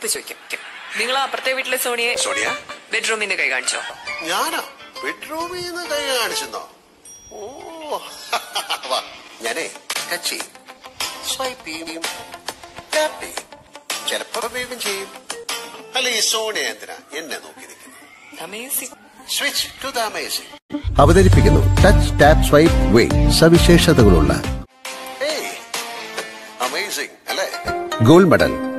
ഇപ്പൊ ചോദിക്കും നിങ്ങൾ അപ്പുറത്തെ വീട്ടിലെ സോണിയെ സോണിയ ബെഡ്റൂമിൽ നിന്ന് കൈ കാണിച്ചോ ഞാനാ ബെഡ്റൂമിൽ നിന്ന് കൈ കാണിച്ചെന്നോ ഓ വാ ഞാനേ ടച്ച് ചെയ്യും സ്വൈപ്പ് ചെയ്യും ടാപ്പ് ചെയ്യും ചിലപ്പോ വേഗം ചെയ്യും അല്ല ഈ സോണിയ എന്തിനാ എന്നെ നോക്കി നിൽക്കുന്നു amazing switch to the amazing അവതരിപ്പിക്കുന്നു ടച്ച് ടാപ്പ് സ്വൈപ്പ് വേ സവിശേഷതകളുള്ള ഏയ് അമേസിംഗ് അല്ലേ ഗോൾഡ് മെഡൽ